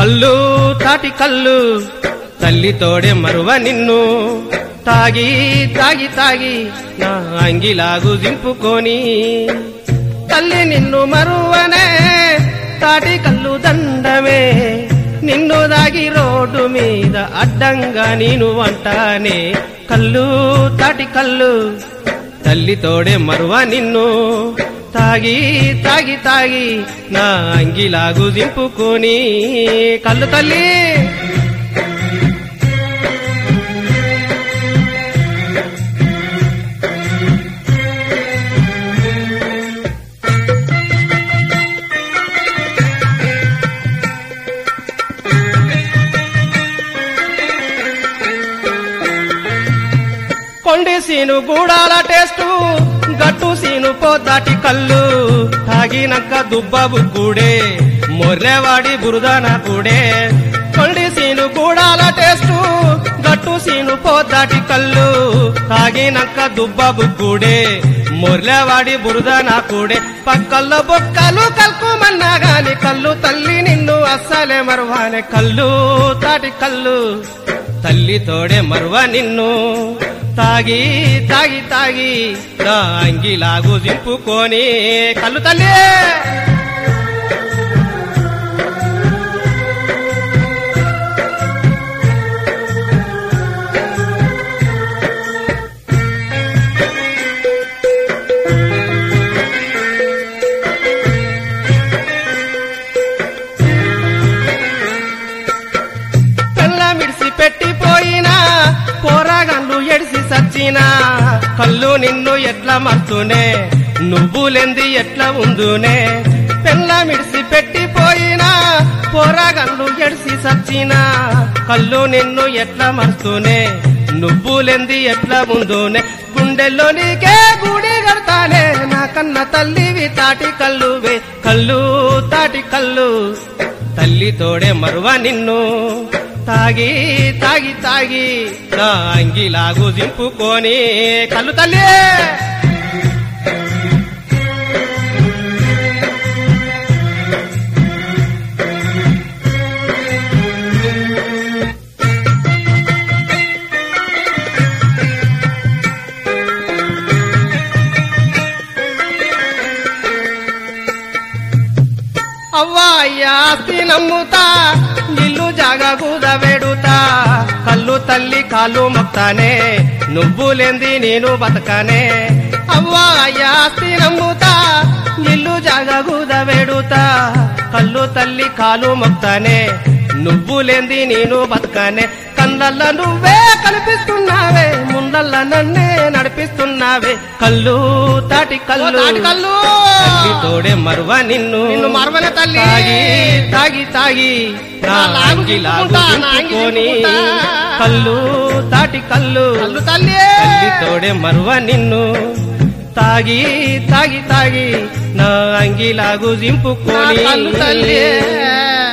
కళ్ళు తాటి కళ్ళు తల్లి తోడే మరువ నిన్ను తాగి తాగి తాగి నా అంగిలాగు దింపుకొని తల్లి నిన్ను మరువనే తాటి కళ్ళు దండమే నిన్ను దాగి రోడ్డు మీద అడ్డంగా నేను వంటానే కళ్ళు తాటి కళ్ళు తల్లి తోడే మరువ నిన్ను తాగి తాగి తాగి నా అంగిలాగు దింపుకొని కళ్ళు తల్లి కొండి సీను గూడాల టేస్టు గట్టు సీను పోతాటి కళ్ళు తాగినాక దుబ్బబు కూడే మొర్లేవాడి బురదన కూడే కొండి సీను గూడాల టేస్టు గట్టు సీను పోతాటి కళ్ళు తాగినాక దుబ్బబు కూడే మొర్లేవాడి బురదన కూడే పక్కల్లో బొక్కలు కల్కుమన్నా గాని కళ్ళు తల్లి నిన్ను అస్సలే మరువానే కళ్ళు తాటి కళ్ళు తల్లి తోడే మరువ నిన్ను తాగి తాగి తాగి నా అంగిలాగు దింపుకొని కళ్ళు తల్లి కళ్ళ మిడిసి పెట్టిపోయినా పోరాగండ్లు ఎడిసి సచ్చినా కళ్ళు నిన్ను ఎట్లా మర్తునే నువ్వులెంది ఎట్లా ఉందునే పెళ్ళ మిడిసి పెట్టిపోయినా పోరాగండ్లు ఎడిసి సచ్చినా కళ్ళు నిన్ను ఎట్లా మర్తునే నువ్వులెంది ఎట్లా ముందునే గుండెల్లో నీకే గుడి కడతానే నా కన్న తల్లివి తాటి కళ్ళువే కళ్ళు తాటి కళ్ళు తల్లి తోడే మరువ నిన్ను తాగి తాగి తాగి నా అంగిలాగు దింపుకొని కళ్ళు తల్లి అవ్వా ఆస్తి నమ్ముతా ఇల్లు జాగా వెడుతా కళ్ళు తల్లి కాళ్ళు మొక్తానే నువ్వులేంది నేను బతకనే అవ్వా ఆస్తి నమ్ముతా ఇల్లు జాగా వెడుతా కళ్ళు తల్లి కాలు మొక్తానే నువ్వులేంది నేను బతకనే కళ్ళల్లో నువ్వే కనిపిస్తున్నావే ముందల్ల నన్నే నడిపిస్తున్నావే కళ్ళు తాటి కళ్ళు తాటి కళ్ళు. తల్లి తోడే మరువ నిన్ను నిన్ను మరవనే తల్లి. తాగి తాగి తాగి నా నా లాగు అంగి లాగు దింపుకుంటా, నా అంగి దింపుకొని దింపుకుంటా. కళ్ళు తాటి కళ్ళు కళ్ళు తల్లి తల్లి తోడే మరువ నిన్ను తాగి తాగి తాగి నా అంగిలాగు నా దింపుకొని కళ్ళు తల్లి